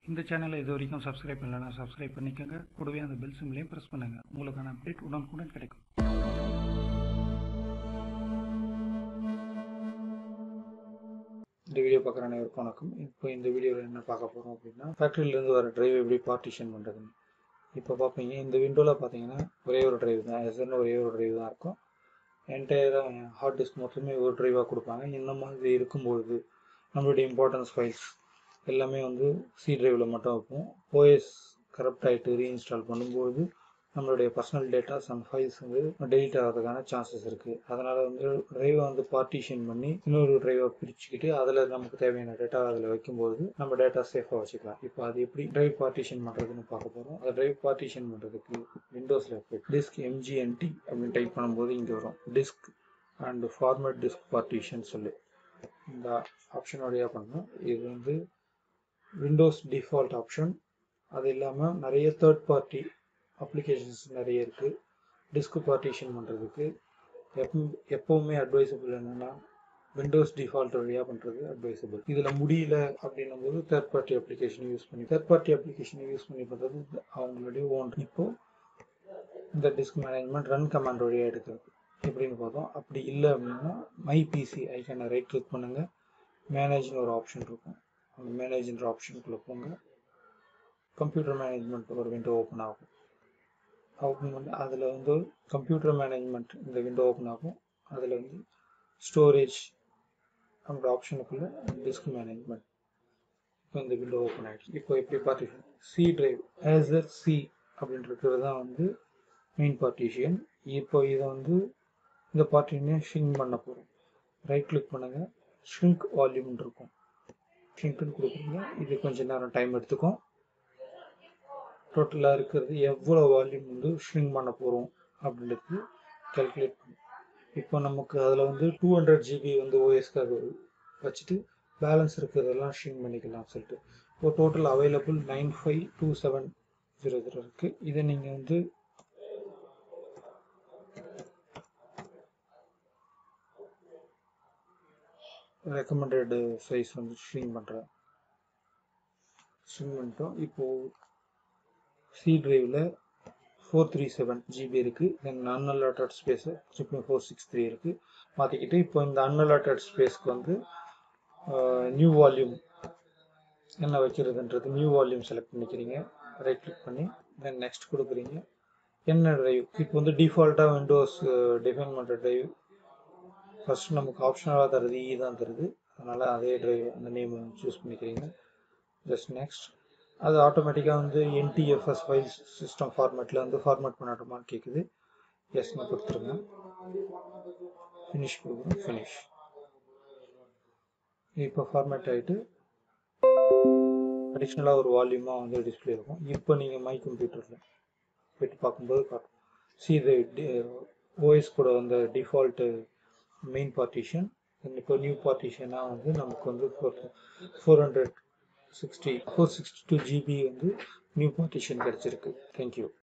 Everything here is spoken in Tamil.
இந்த சேனலை இது வரைக்கும் சப்ஸ்கிரைப் பண்ணலைன்னா சப்ஸ்கிரைப் பண்ணிக்கோங்க கூடவே அந்த பெல் சிம்லையும் ப்ரெஸ் பண்ணுங்கள் உங்களுக்கான அப்டேட் உடனுக்குடன் கிடைக்கும் இந்த வீடியோ பார்க்குற அனைவருக்கும் வணக்கம் இப்போ இந்த வீடியோவில் என்ன பார்க்க போகிறோம் அப்படின்னா ஃபேக்ட்ரியிலேருந்து வர டிரைவ் எப்படி பார்ட்டிஷன் பண்ணுறதுன்னு இப்போ பார்ப்பீங்க இந்த விண்டோவில் பார்த்தீங்கன்னா ஒரே ஒரு டிரைவ் தான் எஸ்என்னு ஒரே ஒரு டிரைவ் தான் இருக்கும் என்டையராக ஹார்ட் டிஸ்க் மட்டுமே ஒரு டிரைவாக கொடுப்பாங்க இந்த மாதிரி இருக்கும்பொழுது நம்மளுடைய இம்பார்ட்டன்ஸ் ஃபைல்ஸ் எல்லாமே வந்து சி டிரைவில் மட்டும் வைப்போம் ஓஎஸ் கரப்ட் ஆகிட்டு ரீஇன்ஸ்டால் பண்ணும்போது நம்மளுடைய பர்சனல் டேட்டாஸ் அண்ட் ஃபைல்ஸ் வந்து டெலிட் ஆகிறதுக்கான சான்சஸ் இருக்குது அதனால் வந்து ட்ரைவை வந்து பார்ட்டிஷன் பண்ணி இன்னொரு ட்ரைவை பிரிச்சுக்கிட்டு அதில் நமக்கு தேவையான டேட்டா அதில் வைக்கும்போது நம்ம டேட்டா சேஃபாக வச்சுக்கலாம் இப்போ அது எப்படி ட்ரைவ் பார்ட்டிஷன் பண்ணுறதுன்னு பார்க்க போகிறோம் அந்த ட்ரைவ் பார்ட்டிஷன் பண்ணுறதுக்கு விண்டோஸில் போய் டிஸ்க் எம்ஜிஎன்டி அப்படின்னு டைப் பண்ணும்போது இங்கே வரும் disk and format disk partition சொல்லி இந்த ஆப்ஷன் வழியாக பண்ணணும் இது வந்து விண்டோஸ் டிஃபால்ட் ஆப்ஷன் அது இல்லாமல் நிறைய தேர்ட் பார்ட்டி அப்ளிகேஷன்ஸ் நிறைய இருக்குது டிஸ்க் பார்ட்டிஷன் பண்ணுறதுக்கு எப்போ எப்போவுமே அட்வைசபிள் என்னென்னா விண்டோஸ் டிஃபால்ட் வழியாக பண்ணுறது அட்வைசபிள் இதில் முடியல அப்படின்னும் போது தேர்ட் பார்ட்டி அப்ளிகேஷன் யூஸ் பண்ணி தேர்ட் பார்ட்டி அப்ளிகேஷன் யூஸ் பண்ணி பண்ணுறது அவங்களுடைய ஓன் இப்போது இந்த டிஸ்க் மேனேஜ்மெண்ட் ரன் கமாண்ட் வழியாக எடுக்கிறது எப்படின்னு பார்த்தோம் அப்படி இல்லை அப்படின்னா மை பிசி ஐக்கான ரைட் கிளிக் பண்ணுங்கள் மேனேஜ்னு ஒரு ஆப்ஷன் இருக்கும் அந்த மேனேஜ்ன்ற ஆப்ஷனுக்குள்ளே போங்க கம்ப்யூட்டர் மேனேஜ்மெண்ட் ஒரு விண்டோ ஓப்பன் ஆகும் ஓப்பன் பண்ணி அதில் வந்து கம்ப்யூட்டர் மேனேஜ்மெண்ட் இந்த விண்டோ ஓப்பன் ஆகும் அதில் வந்து ஸ்டோரேஜ் அந்த ஆப்ஷனுக்குள்ளே டிஸ்க் மேனேஜ்மெண்ட் இப்போ இந்த விண்டோ ஓப்பன் ஆகிடுச்சு இப்போ எப்படி பார்ட்டிஷன் சி டிரைவ் ஆசர் சி அப்படின்றது தான் வந்து மெயின் பார்ட்டிஷியன் இப்போ இதை வந்து இந்த பார்ட்டிஷனே ஷ்ரிங்க் பண்ண போகிறோம் ரைட் கிளிக் பண்ணுங்கள் ஷ்ரிங்க் வால்யூம் இருக்கும் ஷ்ரிங்க்னு கொடுக்குறீங்க இது கொஞ்சம் நேரம் டைம் எடுத்துக்கும் டோட்டலாக இருக்கிறது எவ்வளோ வால்யூம் வந்து ஷ்ரிங்க் பண்ண போகிறோம் அப்படின்றது கேல்குலேட் பண்ணும் இப்போ நமக்கு அதில் வந்து டூ ஹண்ட்ரட் ஜிபி வந்து ஓஎஸ்க்காக வச்சுட்டு பேலன்ஸ் இருக்கிறதெல்லாம் ஷ்ரிங்க் பண்ணிக்கலாம் சொல்லிட்டு இப்போ total available nine five two seven zero zero இருக்குது இதை நீங்கள் வந்து ரெக்கமெண்டட் சைஸ் வந்து ஷ்ரிங்க் பண்ணுறேன் ஷ்ரிங்க் பண்ணிட்டோம் இப்போது சி டிரைவில் ஃபோர் த்ரீ செவன் ஜிபி இருக்குது then unallocated space triple four six three இருக்குது மாற்றிக்கிட்டு இப்போ இந்த அன்அலாட்டட் ஸ்பேஸ்க்கு வந்து நியூ வால்யூம் என்ன வைக்கிறதுன்றது நியூ வால்யூம் செலக்ட் பண்ணிக்கிறீங்க ரைட் கிளிக் பண்ணி தென் நெக்ஸ்ட் கொடுக்குறீங்க என்ன ட்ரைவ் இப்போ வந்து டிஃபால்ட்டாக விண்டோஸ் டிஃபைன் பண்ணுற ட்ரைவ் ஃபஸ்ட் நமக்கு ஆப்ஷனலாக தருது இ தான் தருது அதனால் அதே ட்ரைவ் அந்த நேம் சூஸ் பண்ணிக்கிறீங்க ஜஸ்ட் நெக்ஸ்ட் அது ஆட்டோமேட்டிக்காக வந்து என்டிஎஃப்எஸ் ஃபைல்ஸ் சிஸ்டம் ஃபார்மேட்டில் வந்து ஃபார்மேட் பண்ணட்டுமான்னு கேட்குது எஸ்னு கொடுத்துருங்க ஃபினிஷ் கொடுக்குறோம் ஃபினிஷ் இப்போ ஃபார்மேட் ஆகிட்டு அடிஷ்னலாக ஒரு வால்யூமாக வந்து டிஸ்பிளே இருக்கும் இப்போ நீங்கள் மை கம்ப்யூட்டரில் போய்ட்டு பார்க்கும்போது காட்டும் சி ஓஎஸ் கூட வந்த டிஃபால்ட்டு மெயின் பார்ட்டிஷன் இப்போ நியூ பார்ட்டிஷனாக வந்து நமக்கு வந்து four four hundred sixty four sixty two GB வந்து நியூ பார்ட்டிஷன் கிடச்சிருக்கு தேங்க்யூ